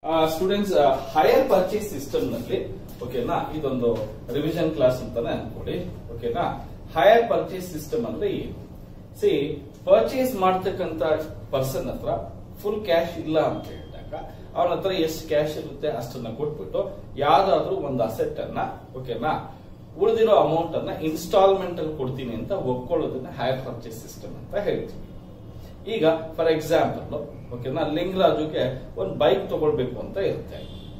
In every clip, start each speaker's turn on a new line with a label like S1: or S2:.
S1: Students higher purchase system ನಲ್ಲಿ ಓಕೆನಾ ಇದೊಂದು ರಿವಿಷನ್ ಕ್ಲಾಸ್ ಅಂತಾನೆ ಅನ್ಕೊಡಿ ಓಕೆನಾ ಹೈಯರ್ ಪರ್ಚೇಸ್ ಸಿಸ್ಟಮ್ ಅಂದ್ರೆ ಏನು ಸಿ ಪರ್ಚೇಸ್ ಮಾಡ್ತಕ್ಕಂತ ಪರ್ಸನ್ ಹತ್ರ ಫುಲ್ ಕ್ಯಾಶ್ ಇಲ್ಲ ಅಂತ ಹೇಳಿದಾಗ ಅವನ ಹತ್ರ ಎಷ್ಟು ಕ್ಯಾಶ್ ಇರುತ್ತೆ ಅಷ್ಟನ್ನ ಕೊಟ್ಬಿಟ್ಟು ಯಾವ್ದಾದ್ರೂ ಒಂದು ಅಸೆಟ್ ಅನ್ನ ಓಕೆನಾ ಉಳಿದಿರೋ ಅಮೌಂಟ್ ಅನ್ನ ಇನ್ಸ್ಟಾಲ್ಮೆಂಟ್ ಅಲ್ಲಿ ಕೊಡ್ತೀನಿ ಅಂತ ಒಪ್ಕೊಳ್ಳೋದನ್ನ ಹೈಯರ್ ಪರ್ಚೇಸ್ ಸಿಸ್ಟಮ್ ಅಂತ ಹೇಳ್ತೀವಿ ಈಗ ಫಾರ್ ಎಕ್ಸಾಂಪಲ್ ಓಕೆನಾ ಲಿಂಗರಾಜುಗೆ ಒಂದು ಬೈಕ್ ತಗೊಳ್ಬೇಕು ಅಂತ ಇರುತ್ತೆ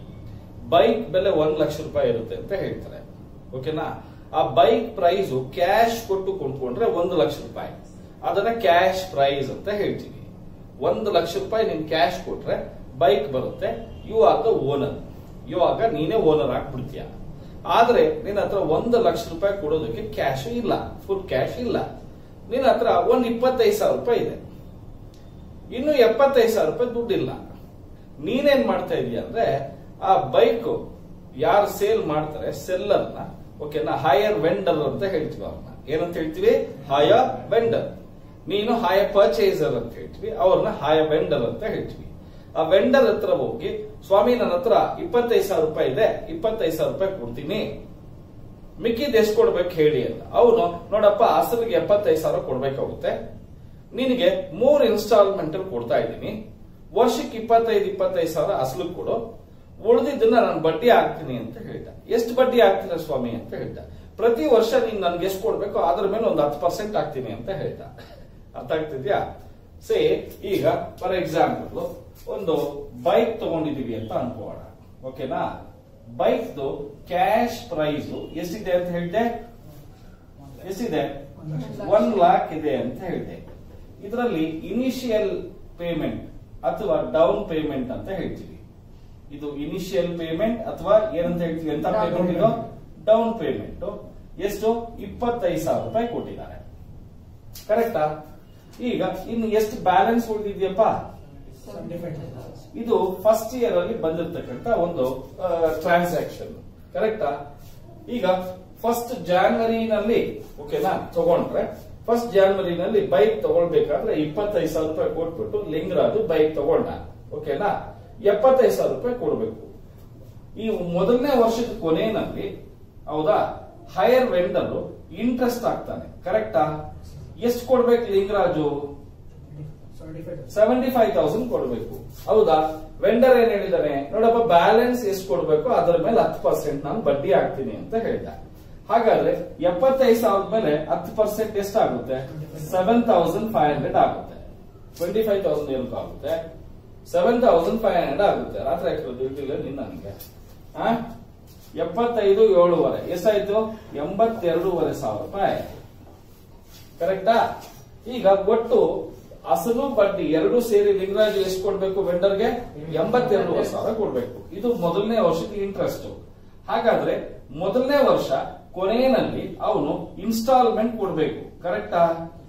S1: ಬೈಕ್ ಬೆಲೆ ಒಂದ್ ಲಕ್ಷ ರೂಪಾಯಿ ಇರುತ್ತೆ ಅಂತ ಹೇಳ್ತಾರೆ ಓಕೆನಾ ಆ ಬೈಕ್ ಪ್ರೈಸ್ ಕ್ಯಾಶ್ ಕೊಟ್ಟು ಕೊಂಡ್ಕೊಂಡ್ರೆ ಒಂದು ಲಕ್ಷ ರೂಪಾಯಿ ಅದನ್ನ ಕ್ಯಾಶ್ ಪ್ರೈಸ್ ಅಂತ ಹೇಳ್ತೀವಿ ಒಂದು ಲಕ್ಷ ರೂಪಾಯಿ ನೀನ್ ಕ್ಯಾಶ್ ಕೊಟ್ರೆ ಬೈಕ್ ಬರುತ್ತೆ ಯು ಆರ್ ದ ಓನರ್ ಇವಾಗ ನೀನೇ ಓನರ್ ಆಗ್ಬಿಡ್ತೀಯ ಆದ್ರೆ ನಿನ್ನ ಹತ್ರ ಒಂದು ಲಕ್ಷ ರೂಪಾಯಿ ಕೊಡೋದಕ್ಕೆ ಕ್ಯಾಶ್ ಇಲ್ಲ ಫುಲ್ ಕ್ಯಾಶ್ ಇಲ್ಲ ನಿನ್ನ ಹತ್ರ ಒಂದ್ ಇಪ್ಪತ್ತೈದು ಸಾವಿರ ರೂಪಾಯಿ ಇದೆ ಇನ್ನು ಎಪ್ಪತ್ತೈದು ಸಾವಿರ ರೂಪಾಯಿ ದುಡ್ಡಿಲ್ಲ ನೀನೇನ್ ಮಾಡ್ತಾ ಇದೀಯ ಅಂದ್ರೆ ಆ ಬೈಕ್ ಯಾರು ಸೇಲ್ ಮಾಡ್ತಾರೆ ಸೆಲ್ಲರ್ನ ಓಕೆನಾ ಹೈಯರ್ ವೆಂಡರ್ ಅಂತ ಹೇಳ್ತೀವಿ ಅವ್ರನ್ನ ಏನಂತ ಹೇಳ್ತೀವಿ ಹೈಯರ್ ವೆಂಡರ್ ನೀನು ಹೈಯರ್ ಪರ್ಚೇಸರ್ ಅಂತ ಹೇಳ್ತೀವಿ ಅವ್ರನ್ನ ಹೈಯರ್ ವೆಂಡರ್ ಅಂತ ಹೇಳ್ತೀವಿ ಆ ವೆಂಡರ್ ಹತ್ರ ಹೋಗಿ ಸ್ವಾಮಿ ನನ್ನ ಹತ್ರ ಇಪ್ಪತ್ತೈದು ಸಾವಿರ ರೂಪಾಯಿ ಇದೆ ಇಪ್ಪತ್ತೈದು ಸಾವಿರ ರೂಪಾಯಿ ಕೊಡ್ತೀನಿ ಮಿಕ್ಕಿದ್ ಎಷ್ಟು ಕೊಡ್ಬೇಕು ಹೇಳಿ ಅಂತ ಅವನು ನೋಡಪ್ಪ ಅಸಲಿಗೆ ಎಪ್ಪತ್ತೈದು ಸಾವಿರ ಕೊಡ್ಬೇಕಾಗುತ್ತೆ ನಿನಗೆ ಮೂರ್ ಇನ್ಸ್ಟಾಲ್ಮೆಂಟ್ ಅಲ್ಲಿ ಕೊಡ್ತಾ ಇದ್ದೀನಿ ವರ್ಷಕ್ಕೆ ಇಪ್ಪತ್ತೈದು ಇಪ್ಪತ್ತೈದು ಸಾವಿರ ಅಸಲು ಕೊಡು ಉಳಿದಿದ್ದನ್ನ ನಾನು ಬಡ್ಡಿ ಹಾಕ್ತೀನಿ ಅಂತ ಹೇಳ್ದ ಎಷ್ಟು ಬಡ್ಡಿ ಹಾಕ್ತೀರ ಸ್ವಾಮಿ ಅಂತ ಹೇಳ್ದ ಪ್ರತಿ ವರ್ಷ ನೀನ್ ನನ್ಗೆ ಎಷ್ಟು ಕೊಡ್ಬೇಕು ಅದ್ರ ಮೇಲೆ ಒಂದು ಹತ್ತು ಪರ್ಸೆಂಟ್ ಹಾಕ್ತೀನಿ ಅಂತ ಹೇಳ್ದ ಅರ್ಥ ಆಗ್ತಿದ್ಯಾ ಸೇ ಈಗ ಫಾರ್ ಎಕ್ಸಾಂಪಲ್ ಒಂದು ಬೈಕ್ ತಗೊಂಡಿದೀವಿ ಅಂತ ಅನ್ಕೋಣ ಓಕೆನಾ ಬೈಕ್ದು ಕ್ಯಾಶ್ ಪ್ರೈಸ್ ಎಷ್ಟಿದೆ ಅಂತ ಹೇಳಿದೆ ಎಷ್ಟಿದೆ ಒನ್ ಲಾಕ್ ಇದೆ ಅಂತ ಹೇಳಿದೆ ಇದರಲ್ಲಿ ಇನಿಷಿಯಲ್ ಪೇಮೆಂಟ್ ಅಥವಾ ಡೌನ್ ಪೇಮೆಂಟ್ ಅಂತ ಹೇಳ್ತೀವಿ ಇದು ಇನಿಷಿಯಲ್ ಪೇಮೆಂಟ್ ಅಥವಾ ಏನಂತ ಹೇಳ್ತೀವಿ ಎಂತ ಪೇಮೆಂಟ್ ಇದು ಡೌನ್ ಪೇಮೆಂಟ್ ಎಷ್ಟು ಇಪ್ಪತ್ತೈದು ಸಾವಿರ ರೂಪಾಯಿ ಕೊಟ್ಟಿದ್ದಾರೆ ಕರೆಕ್ಟಾ ಈಗ ಇನ್ನು ಎಷ್ಟು ಬ್ಯಾಲೆನ್ಸ್ ಉಳಿದಿದೆಯಪ್ಪ ಇದು ಫಸ್ಟ್ ಇಯರ್ ಅಲ್ಲಿ ಬಂದಿರತಕ್ಕಂತ ಒಂದು ಟ್ರಾನ್ಸಾಕ್ಷನ್ ಕರೆಕ್ಟಾ ಈಗ ಫಸ್ಟ್ ಜಾನ್ವರಿನಲ್ಲಿ ಓಕೆನಾ ತಗೊಂಡ್ರೆ ಫಸ್ಟ್ ಜಾನ್ವರಿನಲ್ಲಿ ಬೈಕ್ ತಗೊಳ್ಬೇಕಾದ್ರೆ ಇಪ್ಪತ್ತೈದು ಸಾವಿರ ರೂಪಾಯಿ ಕೊಟ್ಬಿಟ್ಟು ಲಿಂಗರಾಜು ಬೈಕ್ ತಗೊಂಡ ಓಕೆನಾ ಎಪ್ಪತ್ತೈದು ಸಾವಿರ ರೂಪಾಯಿ ಕೊಡಬೇಕು ಈ ಮೊದಲನೇ ವರ್ಷದ ಕೊನೆಯಲ್ಲಿ ಹೌದಾ ಹೈಯರ್ ವೆಂಡರ್ ಇಂಟ್ರೆಸ್ಟ್ ಆಗ್ತಾನೆ ಕರೆಕ್ಟಾ ಎಷ್ಟು ಕೊಡ್ಬೇಕು ಲಿಂಗರಾಜು ಸೆವೆಂಟಿ ಫೈವ್ ತೌಸಂಡ್ ಕೊಡಬೇಕು ಹೌದಾ ವೆಂಡರ್ ಏನ್ ಹೇಳಿದಾನೆ ನೋಡಪ್ಪ ಬ್ಯಾಲೆನ್ಸ್ ಎಷ್ಟು ಕೊಡ್ಬೇಕು ಅದರ ಮೇಲೆ ಹತ್ತು ಪರ್ಸೆಂಟ್ ನಾನು ಬಡ್ಡಿ ಹಾಕ್ತೀನಿ ಅಂತ ಹೇಳಿದ ಹಾಗಾದ್ರೆ ಎಪ್ಪತ್ತೈದು ಸಾವಿರದ ಮೇಲೆ ಹತ್ತು ಪರ್ಸೆಂಟ್ ಎಷ್ಟಾಗುತ್ತೆ ಸೆವೆನ್ ತೌಸಂಡ್ ಫೈವ್ ಹಂಡ್ರೆಡ್ ಆಗುತ್ತೆ ಟ್ವೆಂಟಿ ಫೈವ್ ತೌಸಂಡ್ ಏನಕ್ಕೆ ಆಗುತ್ತೆ ಸೆವೆನ್ ತೌಸಂಡ್ ಫೈವ್ ಹಂಡ್ರೆಡ್ ಆಗುತ್ತೆ ರಾತ್ರಿ ಹಾಕಿರೋ ದುಡ್ಡಿಲ್ಲ ನಿನ್ನ ನನಗೆ ಆ ಎಪ್ಪತ್ತೈದು ಏಳುವರೆ ಎಷ್ಟಾಯ್ತು ಎಂಬತ್ತೆರಡೂವರೆ ಸಾವಿರ ರೂಪಾಯಿ ಕರೆಕ್ಟಾ ಈಗ ಒಟ್ಟು ಅಸಲು ಬಡ್ಡಿ ಎರಡು ಸೇರಿ ಲಿಂಗರಾಜು ಎಷ್ಟು ಕೊಡ್ಬೇಕು ವೆಂಡರ್ಗೆ ಎಂಬತ್ತೆರಡು ಸಾವಿರ ಕೊಡ್ಬೇಕು ಇದು ಮೊದಲನೇ ವರ್ಷದ ಇಂಟ್ರೆಸ್ಟ್ ಹಾಗಾದ್ರೆ ಮೊದಲನೇ ವರ್ಷ ಕೊನೆಯಲ್ಲಿ ಅವನು ಇನ್ಸ್ಟಾಲ್ಮೆಂಟ್ ಕೊಡ್ಬೇಕು ಕರೆಕ್ಟಾ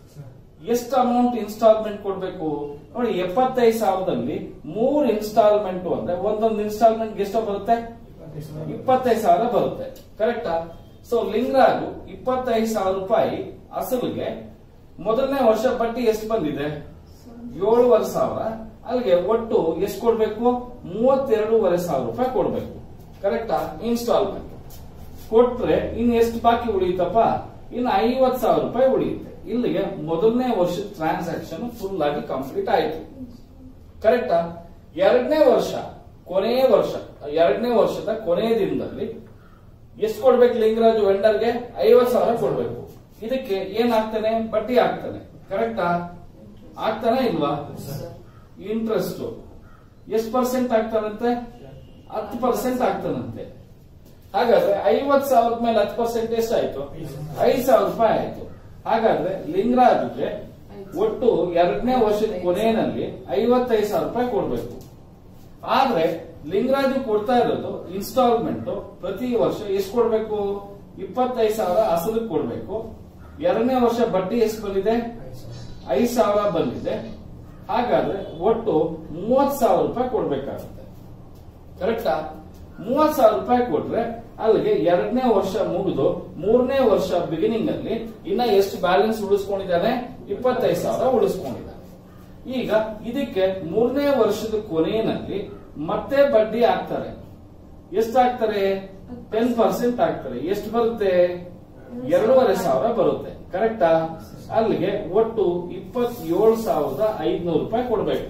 S1: ಎಷ್ಟು ಅಮೌಂಟ್ ಇನ್ಸ್ಟಾಲ್ಮೆಂಟ್ ಕೊಡ್ಬೇಕು ನೋಡಿ ಎಪ್ಪತ್ತೈದು ಸಾವಿರದಲ್ಲಿ ಮೂರ್ ಇನ್ಸ್ಟಾಲ್ಮೆಂಟ್ ಅಂದ್ರೆ ಒಂದೊಂದು ಇನ್ಸ್ಟಾಲ್ಮೆಂಟ್ ಎಷ್ಟೋ ಬರುತ್ತೆ ಇಪ್ಪತ್ತೈದು ಸಾವಿರ ಬರುತ್ತೆ ಕರೆಕ್ಟಾ ಸೊ ಲಿಂಗರಾಜು ಇಪ್ಪತ್ತೈದು ಸಾವಿರ ರೂಪಾಯಿ ಅಸಲಿಗೆ ಮೊದಲನೇ ವರ್ಷ ಬಡ್ಡಿ ಎಷ್ಟು ಬಂದಿದೆ ಏಳುವರೆ ಸಾವಿರ ಅಲ್ಲಿಗೆ ಒಟ್ಟು ಎಷ್ಟು ಕೊಡ್ಬೇಕು ಮೂವತ್ತೆರಡೂವರೆ ಸಾವಿರ ರೂಪಾಯಿ ಕೊಡ್ಬೇಕು ಕರೆಕ್ಟಾ ಇನ್ಸ್ಟಾಲ್ಮೆಂಟ್ ಕೊಟ್ರೆ ಇನ್ ಎಷ್ಟು ಬಾಕಿ ಉಳಿಯುತ್ತಪ್ಪ ಇನ್ನು ಐವತ್ ಸಾವಿರ ರೂಪಾಯಿ ಉಳಿಯುತ್ತೆ ಇಲ್ಲಿಗೆ ಮೊದಲನೇ ವರ್ಷದ ಟ್ರಾನ್ಸಾಕ್ಷನ್ ಫುಲ್ ಆಗಿ ಕಂಪ್ಲೀಟ್ ಆಯ್ತು ಕರೆಕ್ಟಾ ಎರಡನೇ ವರ್ಷ ಕೊನೆಯ ವರ್ಷ ಎರಡನೇ ವರ್ಷದ ಕೊನೆಯ ದಿನದಲ್ಲಿ ಎಷ್ಟು ಕೊಡ್ಬೇಕು ಲಿಂಗರಾಜು ವೆಂಡರ್ಗೆ ಐವತ್ ಸಾವಿರ ಕೊಡ್ಬೇಕು ಇದಕ್ಕೆ ಏನ್ ಆಗ್ತಾನೆ ಬಡ್ಡಿ ಆಗ್ತಾನೆ ಕರೆಕ್ಟಾ ಆಗ್ತಾನೆ ಇಲ್ವಾ ಇಂಟ್ರೆಸ್ಟ್ ಎಷ್ಟು ಪರ್ಸೆಂಟ್ ಆಗ್ತಾನಂತೆ ಹತ್ತು ಪರ್ಸೆಂಟ್ ಆಗ್ತಾನಂತೆ ಹಾಗಾದ್ರೆ ಐವತ್ ಸಾವಿರದ ಮೇಲೆ ಹತ್ತು ಪರ್ಸೆಂಟ್ ಎಷ್ಟಾಯ್ತು ಐದು ಸಾವಿರ ರೂಪಾಯಿ ಆಯ್ತು ಹಾಗಾದ್ರೆ ಲಿಂಗರಾಜುಗೆ ಒಟ್ಟು ಎರಡನೇ ವರ್ಷದ ಕೊನೆಯಲ್ಲಿ ಐವತ್ತೈದು ಸಾವಿರ ರೂಪಾಯಿ ಕೊಡ್ಬೇಕು ಆದ್ರೆ ಲಿಂಗರಾಜು ಕೊಡ್ತಾ ಇರೋದು ಇನ್ಸ್ಟಾಲ್ಮೆಂಟ್ ಪ್ರತಿ ವರ್ಷ ಎಷ್ಟು ಕೊಡ್ಬೇಕು ಇಪ್ಪತ್ತೈದು ಸಾವಿರ ಅಸಲು ಕೊಡ್ಬೇಕು ಎರಡನೇ ವರ್ಷ ಬಡ್ಡಿ ಎಷ್ಟು ಬಂದಿದೆ ಐದು ಸಾವಿರ ಬಂದಿದೆ ಹಾಗಾದ್ರೆ ಒಟ್ಟು ಮೂವತ್ ಸಾವಿರ ರೂಪಾಯಿ ಕೊಡ್ಬೇಕಾಗುತ್ತೆ ಕರೆಕ್ಟಾ ಮೂವತ್ ಸಾವಿರ ರೂಪಾಯಿ ಕೊಟ್ರೆ ಅಲ್ಲಿಗೆ ಎರಡನೇ ವರ್ಷ ಮುಗಿದು ಮೂರನೇ ವರ್ಷ ಬಿಗಿನಿಂಗ್ ಅಲ್ಲಿ ಇನ್ನ ಎಷ್ಟು ಬ್ಯಾಲೆನ್ಸ್ ಉಳಿಸ್ಕೊಂಡಿದ್ದಾನೆ ಇಪ್ಪತ್ತೈದು ಸಾವಿರ ಉಳಿಸ್ಕೊಂಡಿದ್ದಾನೆ ಈಗ ಇದಕ್ಕೆ ಮೂರನೇ ವರ್ಷದ ಕೊನೆಯಲ್ಲಿ ಮತ್ತೆ ಬಡ್ಡಿ ಹಾಕ್ತಾರೆ ಎಷ್ಟು ಹಾಕ್ತಾರೆ ಟೆನ್ ಪರ್ಸೆಂಟ್ ಹಾಕ್ತಾರೆ ಎಷ್ಟು ಬರುತ್ತೆ ಎರಡೂವರೆ ಸಾವಿರ ಬರುತ್ತೆ ಕರೆಕ್ಟಾ ಅಲ್ಲಿಗೆ ಒಟ್ಟು ಇಪ್ಪತ್ತೇಳು ಸಾವಿರದ ಐದ್ನೂರು ರೂಪಾಯಿ ಕೊಡ್ಬೇಕು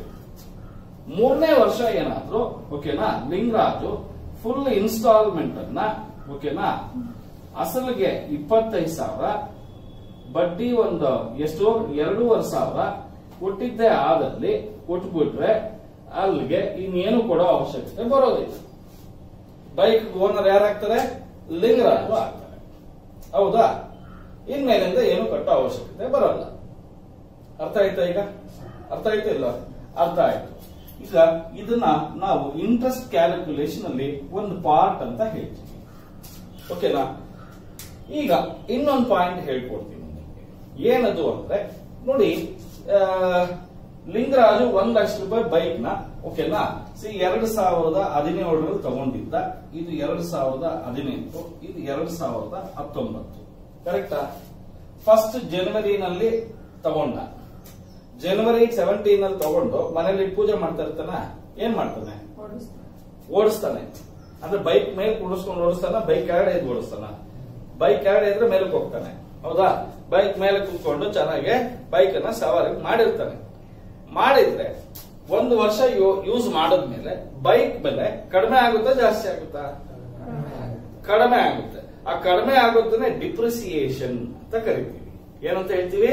S1: ಮೂರನೇ ವರ್ಷ ಏನಾದ್ರು ಓಕೆನಾ ಲಿಂಗರಾಜು ಫುಲ್ ಇನ್ಸ್ಟಾಲ್ಮೆಂಟ್ ಅನ್ನ ಓಕೆನಾ ಅಸಲಿಗೆ ಇಪ್ಪತ್ತೈದು ಸಾವಿರ ಬಡ್ಡಿ ಒಂದು ಎಷ್ಟು ಎರಡೂವರೆ ಸಾವಿರ ಕೊಟ್ಟಿದ್ದೇ ಆದಲ್ಲಿ ಕೊಟ್ಬಿಟ್ರೆ ಅಲ್ಲಿಗೆ ಇನ್ನೇನು ಕೊಡೋ ಅವಶ್ಯಕತೆ ಬರೋದಿಲ್ಲ ಬೈಕ್ ಓನರ್ ಯಾರಾಗ್ತಾರೆ ಲಿಂಗರಾಜು ಆಗ್ತಾರೆ ಹೌದಾ ಇನ್ಮೇಲಿಂದ ಏನು ಕಟ್ಟೋ ಅವಶ್ಯಕತೆ ಬರಲ್ಲ ಅರ್ಥ ಆಯ್ತಾ ಈಗ ಅರ್ಥ ಆಯ್ತಾ ಇಲ್ಲ ಅರ್ಥ ಆಯ್ತು ಈಗ ಇದನ್ನ ನಾವು ಇಂಟ್ರೆಸ್ಟ್ ಕ್ಯಾಲ್ಕುಲೇಷನ್ ಅಲ್ಲಿ ಒಂದು ಪಾರ್ಟ್ ಅಂತ ಹೇಳ್ತೀವಿ ಓಕೆನಾ ಈಗ ಇನ್ನೊಂದು ಪಾಯಿಂಟ್ ಹೇಳ್ಕೊಡ್ತೀನಿ ನಿಮ್ಗೆ. ಏನದು ಅಂದ್ರೆ ನೋಡಿ ಆ, ಲಿಂಗರಾಜು ಒಂದ್ ಲಕ್ಷ ರೂಪಾಯಿ ಬೈಕ್ ನ ಓಕೆನಾ ಸಿ ಎರಡ್ ಸಾವಿರದ ಹದಿನೇಳರಲ್ಲಿ ತಗೊಂಡಿದ್ದ ಇದು ಎರಡ್ ಸಾವಿರದ ಹದಿನೆಂಟು ಇದು ಎರಡ್ ಸಾವಿರದ ಹತ್ತೊಂಬತ್ತು ಕರೆಕ್ಟಾ ಫಸ್ಟ್ ಜನವರಿನಲ್ಲಿ ತಗೊಂಡ ಜನವರಿ ಸೆವೆಂಟೀನ್ ಅಲ್ಲಿ ತಗೊಂಡು ಮನೇಲಿ ಪೂಜೆ ಮಾಡ್ತಾ ಇರ್ತಾನ ಏನ್ ಮಾಡ್ತಾನೆ ಓಡಿಸ್ತಾನೆ ಅಂದ್ರೆ ಬೈಕ್ ಮೇಲೆ ಕುಡಿಸ್ಕೊಂಡು ಓಡಿಸ್ತಾನ ಬೈಕ್ ಕೆಳಗಡೆ ಎದ್ದು ಓಡಿಸ್ತಾನ ಬೈಕ್ ಕೆಳಗಡೆ ಇದ್ರೆ ಮೇಲಕ್ಕೆ ಹೋಗ್ತಾನೆ ಹೌದಾ ಬೈಕ್ ಮೇಲೆ ಕೂತ್ಕೊಂಡು ಚೆನ್ನಾಗಿ ಬೈಕ್ ಅನ್ನ ಸವಾರಿ ಮಾಡಿರ್ತಾನೆ ಮಾಡಿದ್ರೆ ಒಂದು ವರ್ಷ ಯೂಸ್ ಮಾಡಿದ್ಮೇಲೆ ಬೈಕ್ ಬೆಲೆ ಕಡಿಮೆ ಆಗುತ್ತಾ ಜಾಸ್ತಿ ಆಗುತ್ತಾ ಕಡಿಮೆ ಆಗುತ್ತೆ ಆ ಕಡಿಮೆ ಆಗೋದನ್ನೇ ಡಿಪ್ರಿಸಿಯೇಷನ್ ಅಂತ ಕರಿತೀವಿ ಏನಂತ ಹೇಳ್ತೀವಿ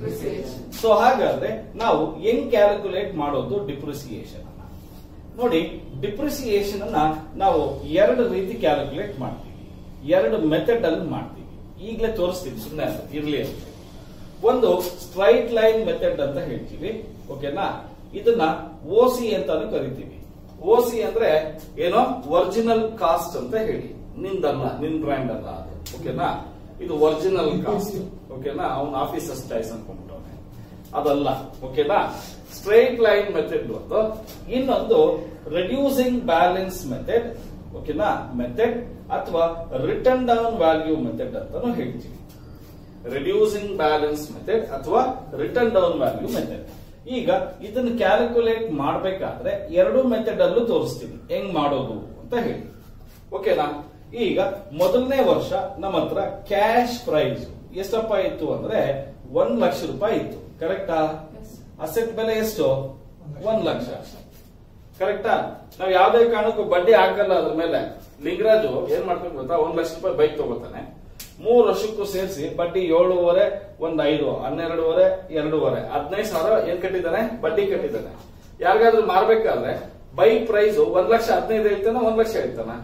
S1: ಸೊ ಹಾಗಾದ್ರೆ ನಾವು ಹೆಂಗ್ ಕ್ಯಾಲ್ಕುಲೇಟ್ ಮಾಡೋದು ಡಿಪ್ರಿಸಿಯೇಷನ್ ಅನ್ನ ನೋಡಿ ಡಿಪ್ರಿಸಿಯೇಷನ್ ಅನ್ನ ನಾವು ಎರಡು ರೀತಿ ಕ್ಯಾಲ್ಕುಲೇಟ್ ಮಾಡ್ತೀವಿ ಎರಡು ಮೆಥಡ್ ಅಲ್ಲಿ ಮಾಡ್ತೀವಿ ಈಗಲೇ ತೋರಿಸ್ತೀವಿ ಸುಮ್ಮನೆ ಇರ್ಲಿ ಅಂತ ಒಂದು ಸ್ಟ್ರೈಟ್ ಲೈನ್ ಮೆಥಡ್ ಅಂತ ಹೇಳ್ತೀವಿ ಓಕೆನಾ ಇದನ್ನ ಓಸಿ ಅಂತಾನು ಕರಿತೀವಿ ಓಸಿ ಅಂದ್ರೆ ಏನೋ ಒರಿಜಿನಲ್ ಕಾಸ್ಟ್ ಅಂತ ಹೇಳಿ ನಿಂದಲ್ಲ ನಿನ್ ಬ್ರ್ಯಾಂಡ್ ಅಲ್ಲ ಅದು ಓಕೆನಾ ಇದು ಒರಿಜಿನಲ್ ಕಾಸ್ಟ್ ಓಕೆನಾ ಅವನ ಆಫೀಸರ್ ಸ್ಟೈಸ್ ಅನ್ಕೊಂಡ್ಬಿಟ್ಟವನೆ ಅದಲ್ಲ ಓಕೆನಾ ಸ್ಟ್ರೈಟ್ ಲೈನ್ ಮೆಥಡ್ ಒಂದು ಇನ್ನೊಂದು ರೆಡ್ಯೂಸಿಂಗ್ ಬ್ಯಾಲೆನ್ಸ್ ಮೆಥಡ್ ಓಕೆನಾ ಮೆಥಡ್ ಅಥವಾ ರಿಟರ್ನ್ ಡೌನ್ ವ್ಯಾಲ್ಯೂ ಮೆಥಡ್ ಅಂತಾನು ಹೇಳ್ತೀವಿ ರೆಡ್ಯೂಸಿಂಗ್ ಬ್ಯಾಲೆನ್ಸ್ ಮೆಥಡ್ ಅಥವಾ ರಿಟರ್ನ್ ಡೌನ್ ವ್ಯಾಲ್ಯೂ ಮೆಥಡ್ ಈಗ ಇದನ್ನು ಕ್ಯಾಲ್ಕುಲೇಟ್ ಮಾಡಬೇಕಾದ್ರೆ ಎರಡು ಮೆಥಡ್ ಅಲ್ಲೂ ತೋರಿಸ್ತೀನಿ ಹೆಂಗ್ ಮಾಡೋದು ಅಂತ ಹೇಳಿ ಓಕೆನಾ ಈಗ ಮೊದಲನೇ ವರ್ಷ ನಮ್ಮ ಹತ್ರ ಕ್ಯಾಶ್ ಪ್ರೈಸ್ ಎಷ್ಟಪ್ಪ ಇತ್ತು ಅಂದ್ರೆ ಒಂದ್ ಲಕ್ಷ ರೂಪಾಯಿ ಇತ್ತು ಕರೆಕ್ಟಾ ಅಸೆಟ್ ಬೆಲೆ ಎಷ್ಟು ಒಂದ್ ಲಕ್ಷ ಕರೆಕ್ಟಾ ನಾವ್ ಯಾವ್ದೇ ಕಾರಣಕ್ಕೂ ಬಡ್ಡಿ ಹಾಕಲ್ಲ ಅದ್ರ ಮೇಲೆ ಲಿಂಗರಾಜು ಏನ್ ಮಾಡ್ಬೇಕು ಗೊತ್ತಾ ಒಂದ್ ಲಕ್ಷ ರೂಪಾಯಿ ಬೈಕ್ ತಗೋತಾನೆ ಮೂರ್ ವರ್ಷಕ್ಕೂ ಸೇರಿಸಿ ಬಡ್ಡಿ ಏಳುವರೆ ಒಂದ್ ಐದು ಹನ್ನೆರಡುವರೆ ಎರಡೂವರೆ ಹದಿನೈದು ಸಾವಿರ ಏನ್ ಕಟ್ಟಿದ್ದಾನೆ ಬಡ್ಡಿ ಕಟ್ಟಿದ್ದಾನೆ ಯಾರಿಗಾದ್ರೂ ಮಾರ್ಬೇಕಾದ್ರೆ ಬೈಕ್ ಪ್ರೈಸ್ ಒಂದ್ ಲಕ್ಷ ಹದಿನೈದು ಹೇಳ್ತಾನ ಒಂದ್ ಲಕ್ಷ ಹೇಳ್ತಾನ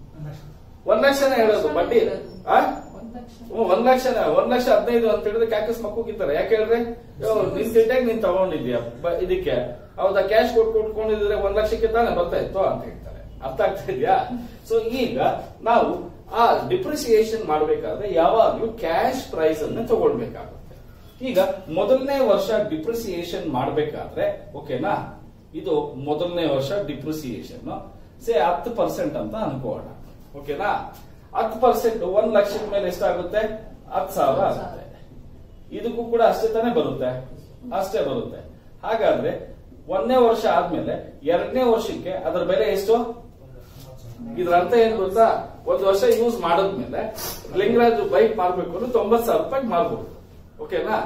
S1: ಒಂದ್ ಲಕ್ಷನೇ ಹೇಳೋದು ಬಡ್ಡಿ ಆ ಹ್ಮ್, ಒಂದ್ ಲಕ್ಷ ಒಂದ್ ಲಕ್ಷ ಹದಿನೈದು ಅಂತ ಹೇಳಿದ್ರೆ ಕ್ಯಾಕಸ್ ಮಕ್ಕೂಗಿದ್ದಾರೆ ಯಾಕೆ ಹೇಳ್ರಿ ಯೋ, ನಿನ್ ತಿಂಟಾಗ ನೀನ್ ತಗೊಂಡಿದ್ಯಾ ಬ- ಇದಕ್ಕೆ ಹೌದಾ ಕ್ಯಾಶ್ ಕೊಟ್ಟು ಕೊಟ್ಕೊಂಡಿದ್ರೆ ಒಂದ್ ಲಕ್ಷಕ್ಕೆ ತಾನೇ ಬರ್ತಾ ಇತ್ತು ಅಂತ ಹೇಳ್ತಾರೆ ಅರ್ಥ ಆಗ್ತಾ ಇದೆಯಾ ಸೊ ಈಗ ನಾವು ಆ ಡಿಪ್ರಿಸಿಯೇಷನ್ ಮಾಡಬೇಕಾದ್ರೆ ಯಾವಾಗ್ಲೂ ಕ್ಯಾಶ್ ಪ್ರೈಸ್ ಅನ್ನ ತಗೊಳ್ಬೇಕಾಗುತ್ತೆ ಈಗ ಮೊದಲನೇ ವರ್ಷ ಡಿಪ್ರಿಸಿಯೇಷನ್ ಮಾಡಬೇಕಾದ್ರೆ ಓಕೆನಾ ಇದು ಮೊದಲನೇ ವರ್ಷ ಡಿಪ್ರಿಸಿಯೇಷನ್ ಸೇ ಹತ್ತು ಪರ್ಸೆಂಟ್ ಅಂತ ಅನ್ಕೋಣ ಓಕೆನಾ ಹತ್ತು ಪರ್ಸೆಂಟ್ ಒಂದ್ ಲಕ್ಷದ ಮೇಲೆ ಎಷ್ಟಾಗುತ್ತೆ ಹತ್ತು ಸಾವಿರ ಆಗುತ್ತೆ ಇದಕ್ಕೂ ಕೂಡ ಅಷ್ಟೇ ತಾನೇ ಬರುತ್ತೆ ಅಷ್ಟೇ ಬರುತ್ತೆ ಹಾಗಾದ್ರೆ ಒಂದನೇ ವರ್ಷ ಆದ್ಮೇಲೆ ಎರಡನೇ ವರ್ಷಕ್ಕೆ ಅದರ ಬೆಲೆ ಎಷ್ಟು ಇದ್ರ ಅರ್ಥ ಏನ್ ಗೊತ್ತಾ ಒಂದ್ ವರ್ಷ ಯೂಸ್ ಮಾಡಿದ್ಮೇಲೆ ಲಿಂಗರಾಜು ಬೈಕ್ ಮಾರ್ಬೇಕು ಅಂದ್ರೆ ತೊಂಬತ್ ಸಾವಿರ ರೂಪಾಯಿ ಮಾರ್ಬೋದು ಓಕೆನಾ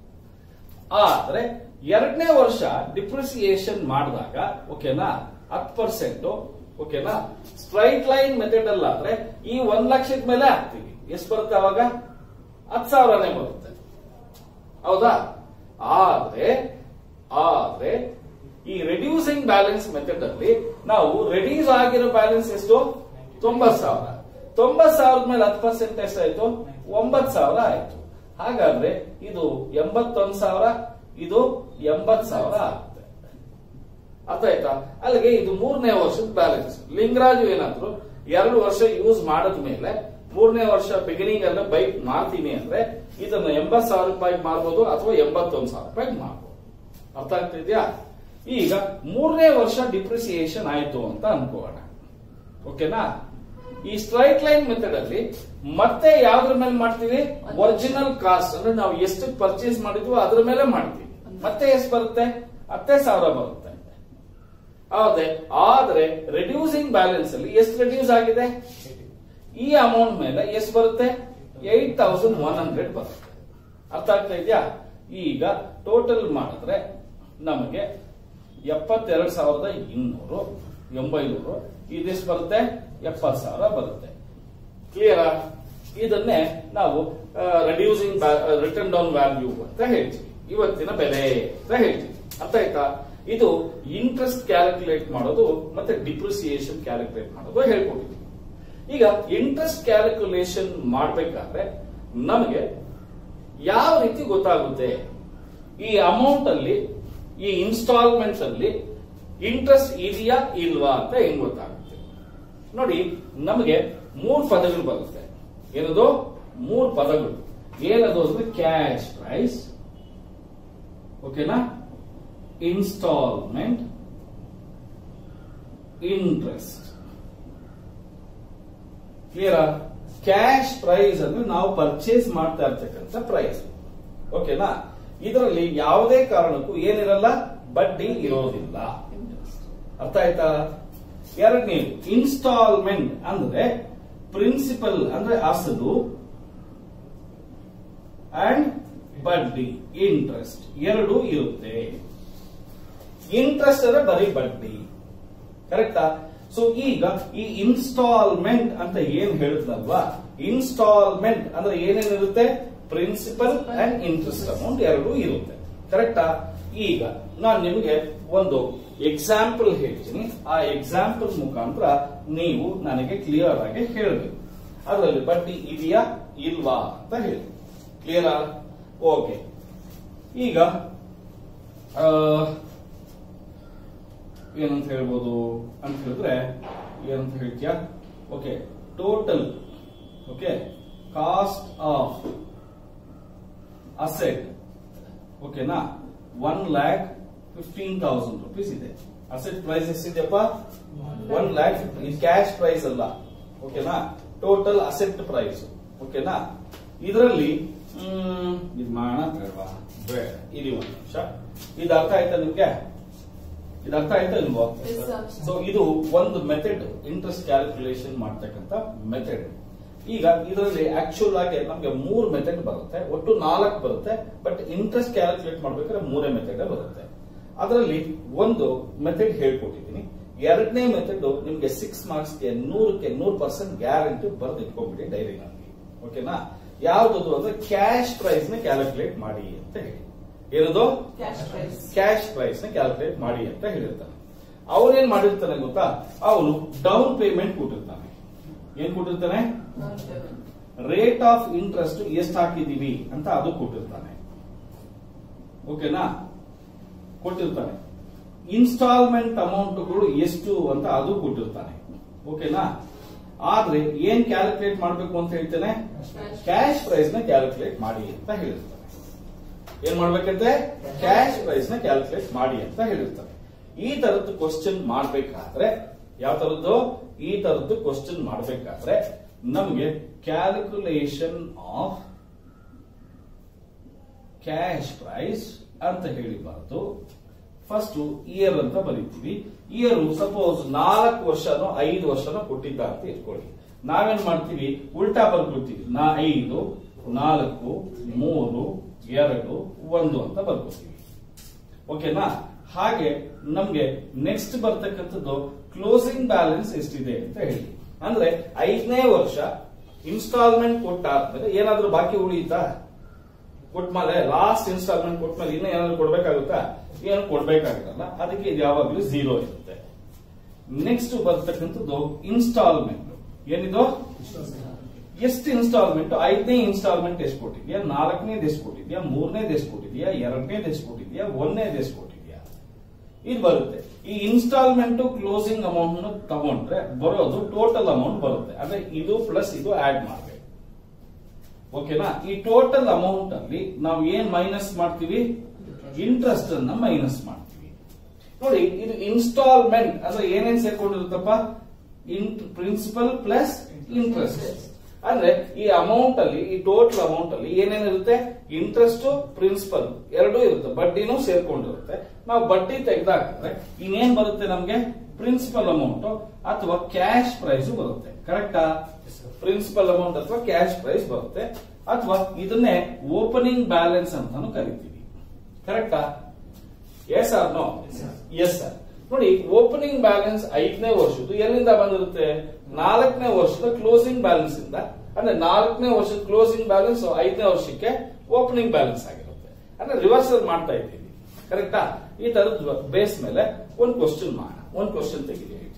S1: ಆದ್ರೆ ಎರಡನೇ ವರ್ಷ ಡಿಪ್ರಿಸಿಯೇಷನ್ ಮಾಡಿದಾಗ ಓಕೆನಾ ಹತ್ತು ಪರ್ಸೆಂಟ್ ಓಕೆನಾ ಸ್ಟ್ರೈಟ್ ಲೈನ್ ಮೆಥಡ್ ಅಲ್ಲಾದ್ರೆ ಈ ಒಂದ್ ಲಕ್ಷದ ಮೇಲೆ ಹಾಕ್ತೀವಿ ಎಷ್ಟು ಬರುತ್ತೆ ಅವಾಗ ಹತ್ತು ಸಾವಿರನೇ ಬರುತ್ತೆ ಹೌದಾ ಆದ್ರೆ ಆದ್ರೆ ಈ ರೆಡ್ಯೂಸಿಂಗ್ ಬ್ಯಾಲೆನ್ಸ್ ಮೆಥಡ್ ಅಲ್ಲಿ ನಾವು ರೆಡ್ಯೂಸ್ ಆಗಿರೋ ಬ್ಯಾಲೆನ್ಸ್ ಎಷ್ಟು ತೊಂಬತ್ ಸಾವಿರ ತೊಂಬತ್ ಸಾವಿರದ ಮೇಲೆ ಹತ್ತು ಪರ್ಸೆಂಟ್ ಎಷ್ಟಾಯ್ತು ಒಂಬತ್ ಸಾವಿರ ಆಯ್ತು ಹಾಗಾದ್ರೆ ಇದು ಎಂಬತ್ತೊಂದು ಸಾವಿರ ಇದು ಎಂಬತ್ ಸಾವಿರ ಆಗುತ್ತೆ ಅರ್ಥ ಆಯ್ತಾ ಅಲ್ಲಿಗೆ ಇದು ಮೂರನೇ ವರ್ಷದ ಬ್ಯಾಲೆನ್ಸ್ ಲಿಂಗರಾಜು ಏನಾದ್ರು ಎರಡು ವರ್ಷ ಯೂಸ್ ಮಾಡಿದ್ಮೇಲೆ ಮೂರನೇ ವರ್ಷ ಬಿಗಿನಿಂಗ್ ಅಲ್ಲ ಬೈಕ್ ಮಾರ್ತೀನಿ ಅಂದ್ರೆ ಇದನ್ನ ಎಂಬತ್ ಸಾವಿರ ರೂಪಾಯಿ ಮಾರ್ಬೋದು ಅಥವಾ ಎಂಬತ್ತೊಂದು ಸಾವಿರ ರೂಪಾಯಿ ಮಾರ್ಬೋದು ಅರ್ಥ ಆಗ್ತಿದ್ಯಾ ಈಗ ಮೂರನೇ ವರ್ಷ ಡಿಪ್ರಿಸಿಯೇಷನ್ ಆಯ್ತು ಅಂತ ಅನ್ಕೋಣ ಓಕೆನಾ ಈ ಸ್ಟ್ರೈಟ್ ಲೈನ್ ಮೆಥಡ್ ಅಲ್ಲಿ ಮತ್ತೆ ಯಾವ್ದ್ರ ಮೇಲೆ ಮಾಡ್ತೀವಿ ಒರಿಜಿನಲ್ ಕಾಸ್ಟ್ ಅಂದ್ರೆ ನಾವು ಎಷ್ಟು ಪರ್ಚೇಸ್ ಮಾಡಿದ್ವೋ ಅದ್ರ ಮೇಲೆ ಮಾಡ್ತೀವಿ ಮತ್ತೆ ಎಷ್ಟು ಬರುತ್ತೆ ಹತ್ತೇ ಸಾವಿರ ಬರುತ್ತೆ ಹೌದೇ ಆದ್ರೆ ರೆಡ್ಯೂಸಿಂಗ್ ಬ್ಯಾಲೆನ್ಸ್ ಅಲ್ಲಿ ಎಷ್ಟು ರೆಡ್ಯೂಸ್ ಆಗಿದೆ ಈ ಅಮೌಂಟ್ ಮೇಲೆ ಎಷ್ಟು ಬರುತ್ತೆ ಏಟ್ ತೌಸಂಡ್ ಒನ್ ಹಂಡ್ರೆಡ್ ಬರುತ್ತೆ ಅರ್ಥ ಆಗ್ತಾ ಇದೆಯಾ ಈಗ ಟೋಟಲ್ ಮಾಡಿದ್ರೆ ನಮಗೆ ಎಪ್ಪತ್ತೆರಡು ಸಾವಿರದ ಇನ್ನೂರು ಒಂಬೈನೂರು ಇದೆಷ್ಟು ಬರುತ್ತೆ ಎಪ್ಪತ್ತು ಸಾವಿರ ಬರುತ್ತೆ ಕ್ಲಿಯರಾ ಇದನ್ನೇ ನಾವು ರೆಡ್ಯೂಸಿಂಗ್ ರಿಟರ್ನ್ ಡೌನ್ ವ್ಯಾಲ್ಯೂ ಅಂತ ಹೇಳ್ತೀವಿ ಇವತ್ತಿನ ಬೆಲೆ ಅಂತ ಹೇಳ್ತೀವಿ ಅರ್ಥ ಆಯ್ತಾ ಇದು ಇಂಟ್ರೆಸ್ಟ್ ಕ್ಯಾಲ್ಕುಲೇಟ್ ಮಾಡೋದು ಮತ್ತೆ ಡಿಪ್ರಿಸಿಯೇಷನ್ ಕ್ಯಾಲ್ಕುಲೇಟ್ ಮಾಡೋದು ಹೇಳ್ಕೊಟ್ಟಿದ್ವಿ ಈಗ ಇಂಟ್ರೆಸ್ಟ್ ಕ್ಯಾಲ್ಕುಲೇಷನ್ ಮಾಡಬೇಕಾದ್ರೆ ನಮಗೆ ಯಾವ ರೀತಿ ಗೊತ್ತಾಗುತ್ತೆ ಈ ಅಮೌಂಟ್ ಅಲ್ಲಿ ಈ ಇನ್ಸ್ಟಾಲ್ಮೆಂಟ್ಸ್ ಅಲ್ಲಿ ಇಂಟ್ರೆಸ್ಟ್ ಇದೆಯಾ ಇಲ್ವಾ ಅಂತ ಹೆಂಗ್ ಗೊತ್ತಾಗುತ್ತೆ ನೋಡಿ ನಮಗೆ ಮೂರು ಪದಗಳು ಬರುತ್ತೆ ಏನದು ಮೂರು ಪದಗಳು ಏನದು ಅಂದ್ರೆ ಕ್ಯಾಶ್ ಪ್ರೈಸ್ ಓಕೆನಾ ಇನ್ಸ್ಟಾಲ್ಮೆಂಟ್ ಇಂಟ್ರೆಸ್ಟ್ ಕ್ಲಿಯರಾ ಕ್ಯಾಶ್ ಪ್ರೈಸ್ ಅಂದ್ರೆ ನಾವು ಪರ್ಚೇಸ್ ಮಾಡ್ತಾ ಇರ್ತಕ್ಕಂಥ ಪ್ರೈಸ್ ಓಕೆನಾ ಇದರಲ್ಲಿ ಯಾವುದೇ ಕಾರಣಕ್ಕೂ ಏನಿರಲ್ಲ ಬಡ್ಡಿ ಇರೋದಿಲ್ಲ ಅರ್ಥ ಆಯ್ತಾ ಎರಡನೇ ಇನ್ಸ್ಟಾಲ್ಮೆಂಟ್ ಅಂದ್ರೆ ಪ್ರಿನ್ಸಿಪಲ್ ಅಂದ್ರೆ ಅಸಲು ಅಂಡ್ ಬಡ್ಡಿ ಇಂಟ್ರೆಸ್ಟ್ ಎರಡು ಇರುತ್ತೆ ಇಂಟ್ರೆಸ್ಟ್ ಅಂದ್ರೆ ಬರೀ ಬಡ್ಡಿ ಕರೆಕ್ಟಾ ಸೊ ಈಗ ಈ ಇನ್ಸ್ಟಾಲ್ಮೆಂಟ್ ಅಂತ ಏನ್ ಹೇಳಿದ್ನಲ್ವಾ ಇನ್ಸ್ಟಾಲ್ಮೆಂಟ್ ಅಂದ್ರೆ ಏನೇನಿರುತ್ತೆ ಪ್ರಿನ್ಸಿಪಲ್ ಅಂಡ್ ಇಂಟ್ರೆಸ್ಟ್ ಅಮೌಂಟ್ ಎರಡು ಇರುತ್ತೆ ಕರೆಕ್ಟಾ ಈಗ ನಾನು ನಿಮಗೆ ಒಂದು ಎಕ್ಸಾಂಪಲ್ ಹೇಳ್ತೀನಿ ಆ ಎಕ್ಸಾಂಪಲ್ ಮುಖಾಂತರ ನೀವು ನನಗೆ ಕ್ಲಿಯರ್ ಆಗಿ ಹೇಳಬೇಕು ಅದರಲ್ಲಿ ಬಡ್ಡಿ ಇದೆಯಾ ಇಲ್ವಾ ಅಂತ ಹೇಳಿ ಕ್ಲಿಯರಾ ಓಕೆ ಈಗ ಆ, ಏನಂತ ಹೇಳ್ಬೋದು ಅಂತ ಹೇಳಿದ್ರೆ ಏನಂತ ಹೇಳ್ತೀಯಾ okay total okay cost of asset ಓಕೆನಾ one lakh fifteen thousand rupees ಇದೆ ಅಸೆಟ್ ಪ್ರೈಸ್ ಎಷ್ಟಿದೆಯಪ್ಪ ಒನ್ ಲ್ಯಾಕ್ ಇದು ಕ್ಯಾಶ್ ಪ್ರೈಸ್ ಅಲ್ಲ ಓಕೆನಾ ಟೋಟಲ್ ಅಸೆಟ್ ಪ್ರೈಸ್ ಓಕೆನಾ ಇದರಲ್ಲಿ ಇದು ಮಾಡೋಣ ಬೇಡವಾ ಬೇಡ ಇಲ್ಲಿ ಒಂದು ನಿಮಿಷ ಇದು ಅರ್ಥ ಆಯ್ತಾ ನಿಮ್ಗೆ ಇದು ಅರ್ಥ ಆಯ್ತಾ ಇಲ್ವೋ
S2: Yes, sir.
S1: ಸೊ ಇದು ಒಂದು ಮೆಥಡ್ ಇಂಟ್ರೆಸ್ಟ್ ಕ್ಯಾಲ್ಕುಲೇಷನ್ ಮಾಡ್ತಕ್ಕಂಥ ಮೆಥಡ್ ಈಗ ಇದರಲ್ಲಿ ಆಕ್ಚುಲ್ ಆಗಿ ನಮ್ಗೆ ಮೂರ್ ಮೆಥಡ್ ಬರುತ್ತೆ ಒಟ್ಟು ನಾಲ್ಕು ಬರುತ್ತೆ ಬಟ್ ಇಂಟ್ರೆಸ್ಟ್ ಕ್ಯಾಲ್ಕುಲೇಟ್ ಮಾಡ್ಬೇಕಾದ್ರೆ ಮೂರೇ ಮೆಥಡ್ ಬರುತ್ತೆ ಅದರಲ್ಲಿ ಒಂದು ಮೆಥಡ್ ಹೇಳ್ಕೊಟ್ಟಿದ್ದೀನಿ ಎರಡನೇ ಮೆಥಡ್ ನಿಮ್ಗೆ ಸಿಕ್ಸ್ ಮಾರ್ಕ್ಸ್ಗೆ ನೂರಕ್ಕೆ ನೂರ್ ಪರ್ಸೆಂಟ್ ಗ್ಯಾರಂಟಿ ಬರೆದು ಇಟ್ಕೊಂಡ್ಬಿಡಿ ಡೈರಿನಲ್ಲಿ ಓಕೆನಾ ಯಾವ್ದು ಅಂದ್ರೆ ಕ್ಯಾಶ್ ಪ್ರೈಸ್ ನ ಕ್ಯಾಲ್ಕುಲೇಟ್ ಮಾಡಿ ಅಂತ ಹೇಳಿ ಏನದು
S2: ಕ್ಯಾಶ್ ಪ್ರೈಸ್
S1: ಕ್ಯಾಶ್ ಪ್ರೈಸ್ ನ ಕ್ಯಾಲ್ಕುಲೇಟ್ ಮಾಡಿ ಅಂತ ಹೇಳಿರ್ತಾನೆ ಅವನೇನ್ ಮಾಡಿರ್ತಾನೆ ಗೊತ್ತಾ ಅವನು ಡೌನ್ ಪೇಮೆಂಟ್ ಕೊಟ್ಟಿರ್ತಾನೆ ಏನ್ ಕೊಟ್ಟಿರ್ತಾನೆ ರೇಟ್ ಆಫ್ ಇಂಟ್ರೆಸ್ಟ್ ಎಷ್ಟು ಹಾಕಿದೀವಿ ಅಂತ ಅದು ಕೊಟ್ಟಿರ್ತಾನೆ ಓಕೆನಾ ಕೊಟ್ಟಿರ್ತಾನೆ ಇನ್ಸ್ಟಾಲ್ಮೆಂಟ್ ಅಮೌಂಟ್ಗಳು ಎಷ್ಟು ಅಂತ ಅದು ಕೊಟ್ಟಿರ್ತಾನೆ ಓಕೆನಾ ಆದ್ರೆ ಏನ್ ಕ್ಯಾಲ್ಕುಲೇಟ್ ಮಾಡ್ಬೇಕು ಅಂತ ಹೇಳ್ತೇನೆ ಕ್ಯಾಶ್ ಪ್ರೈಸ್ ನ ಕ್ಯಾಲ್ಕುಲೇಟ್ ಮಾಡಿ ಅಂತ ಹೇಳಿರ್ತಾನೆ ಏನ್ ಮಾಡ್ಬೇಕಂತೆ ಕ್ಯಾಶ್ ಪ್ರೈಸ್ ನ ಕ್ಯಾಲ್ಕುಲೇಟ್ ಮಾಡಿ ಅಂತ ಹೇಳಿರ್ತಾರೆ ಈ ತರದ್ದು ಕ್ವಶನ್ ಮಾಡ್ಬೇಕಾದ್ರೆ ಯಾವ ತರದ್ದು ಈ ತರದ್ದು ಕ್ವಶನ್ ಮಾಡ್ಬೇಕಾದ್ರೆ ನಮ್ಗೆ ಕ್ಯಾಲ್ಕುಲೇಷನ್ ಆಫ್ ಕ್ಯಾಶ್ ಪ್ರೈಸ್ ಅಂತ ಹೇಳಿಬಾರ್ದು ಫಸ್ಟ್ ಇಯರ್ ಅಂತ ಬರೀತೀವಿ ಇಯರ್ ಸಪೋಸ್ ನಾಲ್ಕು ವರ್ಷನೋ ಐದು ವರ್ಷನೋ ಕೊಟ್ಟಿದ್ದ ಅಂತ ಇಟ್ಕೊಳ್ಳಿ ನಾವೇನ್ ಮಾಡ್ತೀವಿ ಉಲ್ಟಾ ಬರ್ಕೊಳ್ತೀವಿ ನಾ ಐದು ನಾಲ್ಕು ಮೂರು ಎರಡು ಒಂದು ಅಂತ ಬರ್ಕೋತೀವಿ ಓಕೆನಾ ಹಾಗೆ ನಮ್ಗೆ ನೆಕ್ಸ್ಟ್ ಬರ್ತಕ್ಕಂಥದ್ದು ಕ್ಲೋಸಿಂಗ್ ಬ್ಯಾಲೆನ್ಸ್ ಎಷ್ಟಿದೆ ಅಂತ ಹೇಳಿ ಅಂದ್ರೆ ಐದನೇ ವರ್ಷ ಇನ್ಸ್ಟಾಲ್ಮೆಂಟ್ ಕೊಟ್ಟಾದ್ಮೇಲೆ ಏನಾದ್ರೂ ಬಾಕಿ ಉಳಿಯುತ್ತಾ ಕೊಟ್ಮೇಲೆ ಲಾಸ್ಟ್ ಇನ್ಸ್ಟಾಲ್ಮೆಂಟ್ ಕೊಟ್ಮೇಲೆ ಇನ್ನೂ ಏನಾದ್ರು ಕೊಡ್ಬೇಕಾಗುತ್ತಾ ಏನು ಕೊಡ್ಬೇಕಾಗಿರಲ್ಲ ಅದಕ್ಕೆ ಇದು ಯಾವಾಗಲೂ ಝೀರೋ ಇರುತ್ತೆ ನೆಕ್ಸ್ಟ್ ಬರ್ತಕ್ಕಂಥದ್ದು ಇನ್ಸ್ಟಾಲ್ಮೆಂಟ್ ಏನಿದು ಎಷ್ಟು ಇನ್ಸ್ಟಾಲ್ಮೆಂಟ್ ಐದನೇ ಇನ್ಸ್ಟಾಲ್ಮೆಂಟ್ ಎಷ್ಟು ಕೊಟ್ಟಿದ್ಯಾ ನಾಲ್ಕನೇದು ಎಷ್ಟು ಕೊಟ್ಟಿದ್ಯಾ ಮೂರನೇದು ಎಷ್ಟು ಕೊಟ್ಟಿದ್ಯಾ ಎರಡನೇದು ಎಷ್ಟು ಕೊಟ್ಟಿದ್ಯಾ ಒಂದನೇದು ಎಷ್ಟು ಕೊಟ್ಟಿದ್ಯಾ ಇದು ಬರುತ್ತೆ ಈ ಇನ್ಸ್ಟಾಲ್ಮೆಂಟ್ ಕ್ಲೋಸಿಂಗ್ ಅಮೌಂಟ್ ತಗೊಂಡ್ರೆ ಬರೋದು ಟೋಟಲ್ ಅಮೌಂಟ್ ಬರುತ್ತೆ ಅಂದ್ರೆ ಇದು ಪ್ಲಸ್ ಇದು ಆಡ್ ಮಾಡಬೇಕು ಓಕೆನಾ ಈ ಟೋಟಲ್ ಅಮೌಂಟ್ ಅಲ್ಲಿ ನಾವು ಏನ್ ಮೈನಸ್ ಮಾಡ್ತೀವಿ ಇಂಟ್ರೆಸ್ಟ್ ಅನ್ನ ಮೈನಸ್ ಮಾಡ್ತೀವಿ ನೋಡಿ ಇದು ಇನ್ಸ್ಟಾಲ್ಮೆಂಟ್ ಅಂದ್ರೆ ಏನೇನ್ ಸೇರ್ಕೊಂಡಿರುತ್ತಪ್ಪ ಪ್ರಿನ್ಸಿಪಲ್ ಪ್ಲಸ್ ಇಂಟ್ರೆಸ್ಟ್ ಅಂದ್ರೆ ಈ ಅಮೌಂಟ್ ಅಲ್ಲಿ ಈ ಟೋಟಲ್ ಅಮೌಂಟ್ ಅಲ್ಲಿ ಏನೇನಿರುತ್ತೆ ಇಂಟ್ರೆಸ್ಟ್ ಪ್ರಿನ್ಸಿಪಲ್ ಎರಡೂ ಇರುತ್ತೆ ಬಡ್ಡಿನೂ ಸೇರ್ಕೊಂಡಿರುತ್ತೆ ನಾವು ಬಡ್ಡಿ ತೆಗೆದಾಕಿದ್ರೆ ಇನ್ನೇನ್ ಬರುತ್ತೆ ನಮ್ಗೆ ಪ್ರಿನ್ಸಿಪಲ್ ಅಮೌಂಟ್ ಅಥವಾ ಕ್ಯಾಶ್ ಪ್ರೈಸ್ ಬರುತ್ತೆ ಕರೆಕ್ಟಾ ಪ್ರಿನ್ಸಿಪಲ್ ಅಮೌಂಟ್ ಅಥವಾ ಕ್ಯಾಶ್ ಪ್ರೈಸ್ ಬರುತ್ತೆ ಅಥವಾ ಇದನ್ನೇ ಓಪನಿಂಗ್ ಬ್ಯಾಲೆನ್ಸ್ ಅಂತಾನು ಕರಿತೀವಿ ಕರೆಕ್ಟಾ yes or no yes sir ನೋಡಿ ಓಪನಿಂಗ್ ಬ್ಯಾಲೆನ್ಸ್ ಐದನೇ ವರ್ಷದ್ದು ಎಲ್ಲಿಂದ ಬಂದಿರುತ್ತೆ ನಾಲ್ಕನೇ ವರ್ಷದ ಕ್ಲೋಸಿಂಗ್ ಬ್ಯಾಲೆನ್ಸ್ ಇಂದ ಅಂದ್ರೆ ನಾಲ್ಕನೇ ವರ್ಷದ ಕ್ಲೋಸಿಂಗ್ ಬ್ಯಾಲೆನ್ಸ್ ಐದನೇ ವರ್ಷಕ್ಕೆ ಓಪನಿಂಗ್ ಬ್ಯಾಲೆನ್ಸ್ ಆಗಿರುತ್ತೆ ಅಂದ್ರೆ ರಿವರ್ಸಲ್ ಮಾಡ್ತಾ ಇದ್ದೀವಿ ಕರೆಕ್ಟಾ ಈ ತರದ ಬೇಸ್ ಮೇಲೆ ಒಂದು ಕ್ವಶನ್ ಮಾಡೋಣ ಒಂದು ಕ್ವಶನ್ ತೆಗಿರಿ